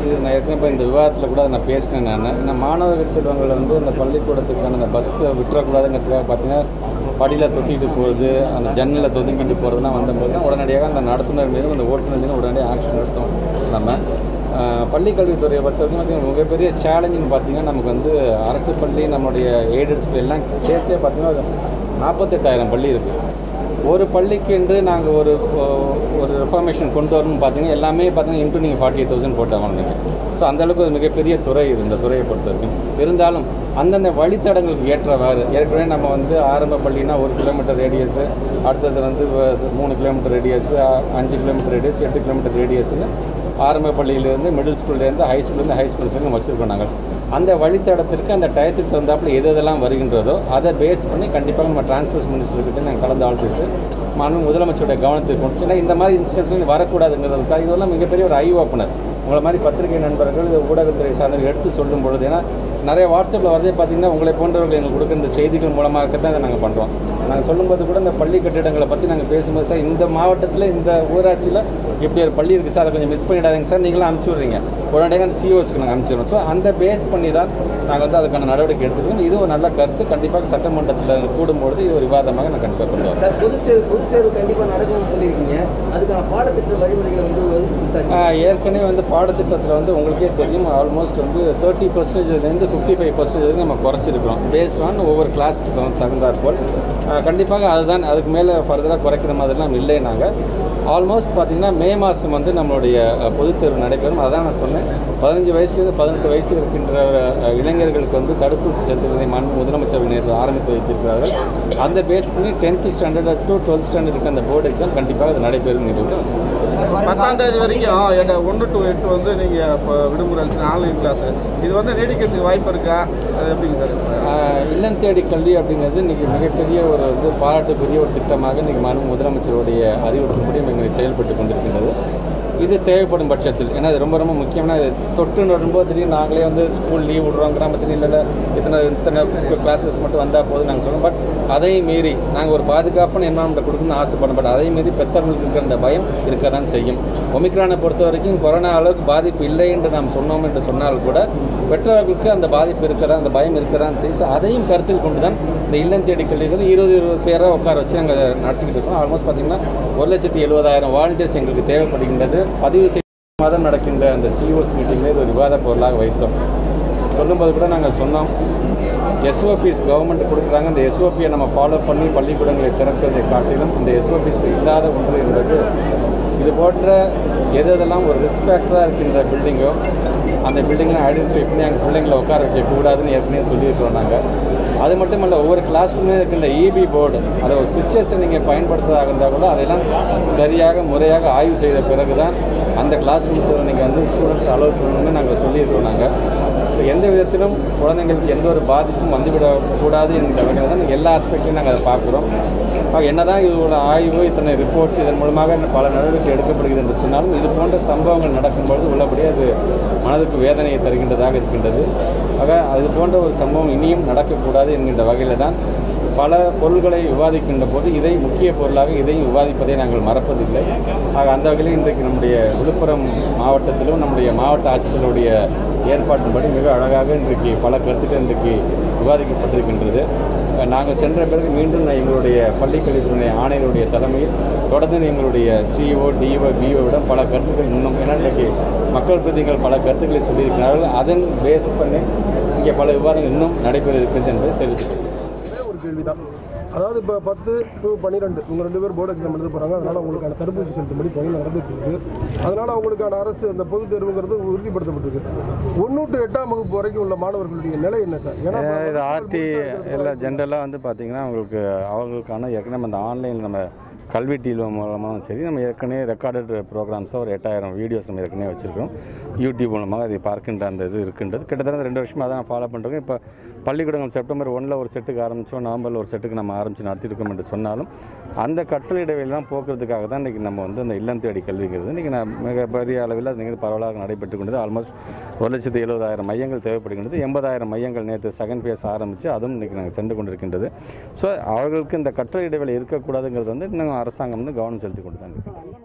இது நான் ஏற்கனவே இப்போ இந்த விவாதத்தில் கூட நான் பேசினேன் நான் இந்த மாணவர்கள் செல்வங்கள் வந்து இந்த பள்ளிக்கூடத்துக்கான அந்த பஸ்ஸை விட்டுறக்கூடாதுங்கிறதுக்காக பார்த்தீங்கன்னா படியில் தொத்திட்டு போகிறது அந்த ஜன்னலில் தொதுங்கிட்டு போகிறதுலாம் வந்தபோது தான் உடனடியாக அந்த நடத்துனர் மீதும் அந்த ஓட்டுநர் மீதும் உடனடியாக ஆக்ஷன் எடுத்தோம் நம்ம ஆஹ், பள்ளி கல்வித்துறையை பொறுத்த வரைக்கும் பார்த்தீங்கன்னா மிகப்பெரிய சேலஞ்சுன்னு பார்த்தீங்கன்னா நமக்கு வந்து அரசு பள்ளி நம்மளுடைய எய்டட் ஸ்கூல் எல்லாம் சேர்த்தே பார்த்தீங்கன்னா நாற்பத்தெட்டாயிரம் பள்ளி இருக்குது ஒரு பள்ளிக்கு என்று நாங்கள் ஒரு ஒரு ரெஃபர்மேஷன் கொண்டு வரணும்னு பார்த்தீங்கன்னா எல்லாமே பார்த்தீங்கன்னா இன்ட்டு நீங்கள் ஃபார்ட்டி எயிட் தௌசண்ட் போட்டாங்க நீங்கள் ஸோ அந்தளவுக்கு ஒரு மிகப்பெரிய துறை இது இந்த துறையை பொறுத்த வரைக்கும் இருந்தாலும் அந்தந்த வழித்தடங்களுக்கு ஏற்றவாறு ஏற்கனவே நம்ம வந்து ஆரம்ப பள்ளினா ஒரு கிலோமீட்டர் ரேடியஸு அடுத்தது வந்து வ- மூணு கிலோமீட்டர் ரேடியஸு அஞ்சு கிலோமீட்டர் ரேடியஸ் எட்டு கிலோமீட்டர் ரேடியஸ்னு ஆரம்ப பள்ளியிலேருந்து மிடில் ஸ்கூல்லேருந்து ஹை ஸ்கூல்லேருந்து ஹை ஸ்கூல் வரைக்கும் வச்சுருக்கோம் நாங்கள் அந்த வழித்தடத்திற்கு அந்த டயத்துக்கு தகுந்தாப்புல எது எதெல்லாம் வருகின்றதோ அதை பேஸ் பண்ணி கண்டிப்பாக நம்ம டிரான்ஸ்போர்ட் மினிஸ்டர்கிட்ட நாங்கள் கலந்து ஆலோசித்து மாண்பு முதலமைச்சருடைய கவனத்துக்கு கொண்டு சென்னா இந்த மாதிரி இன்சிடென்ட்ஸ் வரக்கூடாதுங்கிறதுக்காக இதெல்லாம் மிகப்பெரிய ஒரு ஐ ஓப்பனர் உங்களை மாதிரி பத்திரிகை நண்பர்கள் இது ஊடகத்துறை சார்ந்தவர்கள் எடுத்து சொல்லும் பொழுது ஏன்னா நிறைய வாட்ஸ்அப்பில் வரதே பார்த்தீங்கன்னா உங்களை போன்றவர்கள் எங்களுக்கு கொடுக்குற இந்த செய்திகள் மூலமாக தான் இதை நாங்கள் பண்ணுறோம் நாங்கள் சொல்லும்போது கூட இந்த பள்ளி கட்டிடங்களை பற்றி நாங்கள் பேசும்போது சார் இந்த மாவட்டத்தில் இந்த ஊராட்சியில் இப்படி ஒரு பள்ளி இருக்குது சார் அதை கொஞ்சம் மிஸ் பண்ணிடாதீங்க சார் நீங்களும் அனுப்பிச்சி விட்றீங்க உடனடியாக அந்த சிஓஸ்க்கு நாங்கள் அனுப்பிச்சிடுறோம் ஸோ அந்த பேஸ் பண்ணி தான் நாங்கள் வந்து அதுக்கான நடவடிக்கை எடுத்துக்கணும் இது ஒரு நல்ல கருத்து கண்டிப்பாக சட்டமன்றத்தில் கூடும்பொழுது இது ஒரு விவாதமாக நான் கண்டிப்பாக கொண்டு வரேன் சார் பொதுத் தேர்வு பொதுத் தேர்வு கண்டிப்பாக நடக்கும்னு சொல்லியிருக்கீங்க அதுக்கான பாடத்திட்ட வழிமுறைகளை வந்து ஒதுக்கி கொடுத்தாச்சு ஆஹ் ஏற்கனவே வந்து பாடத்திட்டத்தில் வந்து உங்களுக்கே தெரியும் ஆல்மோஸ்ட் வந்து தேர்ட்டி பர்சன்டேஜ்லேருந்து ஃபிஃப்டி ஃபைவ் பர்சன்டேஜ் வரைக்கும் நம்ம குறைச்சிருக்கிறோம் பேஸ்ட் ஆன் ஒவ்வொரு கிளாஸுக்கு தகுந்த தகுந்தாற்போல் ஆஹ் கண்டிப்பாக அதுதான் அதுக்கு மேலே ஃபர்தராக குறைக்கிற மாதிரிலாம் இல்லை நாங்கள் ஆல்மோஸ்ட் பார்த்தீங்கன்னா மே மாதம் வந்து நம்மளுடைய அஹ், பொதுத் தேர்வு நடைபெறும் அதான் நான் சொன்னேன் பதினஞ்சு வயசுலேருந்து பதினெட்டு வயசு இருக்கின்ற அஹ், இளைஞர்களுக்கு வந்து தடுப்பூசி செலுத்துவதை மாண்பு முதலமைச்சர் நேற்று ஆரம்பித்து வைத்திருக்கிறார்கள் அந்த பேஸ் பண்ணி டென்த்து ஸ்டாண்டர்ட் டு டுவெல்த் ஸ்டாண்டர்டுக்கு அந்த போர்டு எக்ஸாம் கண்டிப்பாக அது நடைபெறும் என்பது பத்தாம் தேதி வரைக்கும் எட- ஒன்று டு எட்டு வந்து நீங்கள் இப்போ விடுமுறை ஆன்லைன் கிளாஸ் இது வந்து நீடிக்கிறதுக்கு வாய்ப்பு இருக்கா அது எப்படிங்க சார் ஆஹ் இல்லம் தேடி கல்வி அப்படிங்கிறது இன்றைக்கி மிகப்பெரிய ஒரு வந்து பாராட்டுக்குரிய ஒரு திட்டமாக இன்றைக்கி மாண்பு முதலமைச்சருடைய அறிவுறுத்தப்படி இன்றைக்கி செயல்பட்டு கொண்டிருக்கின்றது இது தேவைப்படும் பட்சத்தில் ஏன்னா இது ரொம்ப ரொம்ப முக்கியமான இது தொற்று வரும்போது திடீர்னு நாங்களே வந்து ஸ்கூல் லீவ் விடுறோம் கிராமத்தில் இல்லை இல்லை இத்தனை இத்தனை கிளாஸஸ் மட்டும் வந்தால் போதும் நாங்கள் சொல்லுவோம் பட் அதை மீறி நாங்கள் ஒரு பாதுகாப்பான என்வரான்மெண்ட் கொடுக்கணும்னு ஆசைப்படும் பட் அதை மீறி பெற்றவர்களுக்கு இருக்கிற அந்த பயம் இருக்க தான் செய்யும் ஒமிக்ரானை பொறுத்த வரைக்கும் கொரோனா அளவுக்கு பாதிப்பு இல்லை என்று நாம் சொன்னோம் என்று சொன்னால் கூட பெற்றவர்களுக்கு அந்த பாதிப்பு இருக்கதா அந்த பயம் இருக்கதான் செய்யும் ஸோ அதையும் கருத்தில் கொண்டு தான் இந்த இல்லம் தேடி கல்விங்கிறது இருபது இருபது பேரை உட்கார வச்சு நாங்கள் நடத்திக்கிட்டு இருக்கோம் ஆல்மோஸ்ட் பார்த்தீங்கன்னா ஒரு லட்சத்தி எழுபதாயிரம் வாலண்டியர்ஸ் எங்களுக்கு தேவைப்படுகின்றது பதிவு செய்ய மாதம் நடக்கின்ற அந்த சிஓஸ் மீட்டிங்கில் இது ஒரு விவாத பொருளாக வைத்தோம் சொல்லும்போது கூட நாங்கள் சொன்னோம் எஸ்ஓபிஸ் கவர்மெண்ட் கொடுக்குறாங்க இந்த எஸ்ஓபியை நம்ம ஃபாலோ பண்ணி பள்ளிக்கூடங்களை திறப்பதை காட்டிலும் இந்த எஸ்ஓபிஸ் இல்லாத ஒன்று என்பது இது போன்ற எது எதெல்லாம் ஒரு ரிஸ்க் ஃபேக்டராக இருக்கின்ற பில்டிங்கோ அந்த பில்டிங்கை ஐடென்டிஃபை பண்ணி அங்கே பிள்ளைங்களை உட்கார வைக்கக்கூடாதுன்னு ஏற்கனவே சொல்லியிருக்கிறோம் நாங்கள் அது மட்டும் இல்லை ஒவ்வொரு கிளாஸ்க்குமே இருக்கின்ற இபி போர்டு அதை ஒரு சுவிட்சஸை நீங்கள் பயன்படுத்துறதாக இருந்தால் கூட அதெல்லாம் சரியாக முறையாக ஆய்வு செய்த பிறகு தான் அந்த கிளாஸ் ரூம்ஸில் நீங்கள் வந்து ஸ்டூடெண்ட்ஸ் அலோவ் பண்ணணும்னு நாங்கள் சொல்லியிருக்கோம் நாங்கள் ஸோ எந்த விதத்திலும் குழந்தைங்களுக்கு எந்த ஒரு பாதிப்பும் வந்துவிடக்கூடாது என்கிற வகையில் தான் எல்லா ஆஸ்பெக்ட்லையும் நாங்கள் அதை பார்க்குறோம் ஆக என்னதான் இதோட ஆய்வு இத்தனை ரிப்போர்ட்ஸ் இதன் மூலமாக பல நடவடிக்கை எடுக்கப்படுகிறது என்று சொன்னாலும் இது போன்ற சம்பவங்கள் நடக்கும்பொழுது உள்ளபடி அது மனதுக்கு வேதனையை தருகின்றதாக இருக்கின்றது ஆக அது போன்ற ஒரு சம்பவம் இனியும் நடக்கக்கூடாது என்கின்ற வகையில் தான் பல பொருள்களை விவாதிக்கின்ற போது இதை முக்கிய பொருளாக இதையும் விவாதிப்பதை நாங்கள் மறப்பதில்லை ஆக அந்த வகையில் இன்றைக்கு நம்முடைய விழுப்புரம் மாவட்டத்திலும் நம்முடைய மாவட்ட ஆட்சியர்களுடைய ஏற்பாட்டின்படி மிக அழகாக இன்றைக்கு பல கருத்துக்கள் இன்றைக்கு விவாதிக்கப்பட்டிருக்கின்றது அஹ் நாங்கள் சென்ற பிறகு மீண்டும் நான் எங்களுடைய பள்ளிக்கல்வித்துறை ஆணையருடைய தலைமையில் தொடர்ந்து எங்களுடைய சிஇஓ டிஓ பிஓவிடம் பல கருத்துக்கள் இன்னும் ஏன்னா இன்றைக்கு மக்கள் பிரதிகள் பல கருத்துக்களை சொல்லியிருக்கிறார்கள் அதன் பேஸ் பண்ணி இங்கே பல விவாதங்கள் இன்னும் நடைபெற இருக்கிறது என்பதை தெரிவித்துக் ஒரே ஒரு கேள்வி தான் அதாவது இப்போ பத்து டு பன்னிரெண்டு இவங்க ரெண்டு பேர் போர்டு எக்ஸாம் எழுத போகிறாங்க அதனால் அவங்களுக்கான தடுப்பூசி செலுத்தும்படி பணி நடந்துட்டு இருக்கு அதனால் அவங்களுக்கான அரசு அந்த பொதுத் தேர்வுங்கிறது உறுதிப்படுத்தப்பட்டிருக்கு ஒன்று டு எட்டாம் வகுப்பு வரைக்கும் உள்ள மாணவர்களுடைய நிலை என்ன சார் ஏன்னா இது ஆர்டி எல்லாம் ஜென்ரலாக வந்து பார்த்தீங்கன்னா அவங்களுக்கு அவங்களுக்கான ஏற்கனவே அந்த ஆன்லைனில் நம்ம கல்வி டிவி மூலமாகவும் சரி நம்ம ஏற்கனவே ரெக்கார்டட் ப்ரோக்ராம்ஸாக ஒரு எட்டாயிரம் வீடியோஸ் நம்ம ஏற்கனவே வச்சுருக்கோம் யூடியூப் மூலமாக அதை பார்க்கின்ற அந்த இது இருக்கின்றது கிட்டத்தட்ட ரெண்டு வருஷமாக தான் ஃபாலோ பண்ணுறோம் இப்போ பள்ளிக்கூடங்கள் செப்டம்பர் ஒன்றில் ஒரு செட்டுக்கு ஆரம்பித்தோம் நவம்பரில் ஒரு செட்டுக்கு நம்ம ஆரம்பித்து நடத்திருக்கோம் என்று சொன்னாலும் அந்த கற்றல் இடைவெளிலாம் போக்குறதுக்காக தான் இன்றைக்கி நம்ம வந்து அந்த இல்லம் தேடி கல்விங்கிறது இன்றைக்கி நான் மிக பெரிய அளவில் அது நிகழ்வு பரவலாக நடைபெற்று கொண்டது ஆல்மோஸ்ட் ஒரு லட்சத்து எழுபதாயிரம் மையங்கள் தேவைப்படுகின்றது எண்பதாயிரம் மையங்கள் நேற்று செகண்ட் ஃபேஸ் ஆரம்பித்து அதுவும் இன்றைக்கி நாங்கள் சென்று கொண்டிருக்கின்றது ஸோ அவர்களுக்கு இந்த கற்றல் இடைவெளி இருக்கக்கூடாதுங்கிறது வந்து இன்னும் அரசாங்கம் வந்து கவனம் செலுத்தி கொண்டு தான் இருக்கு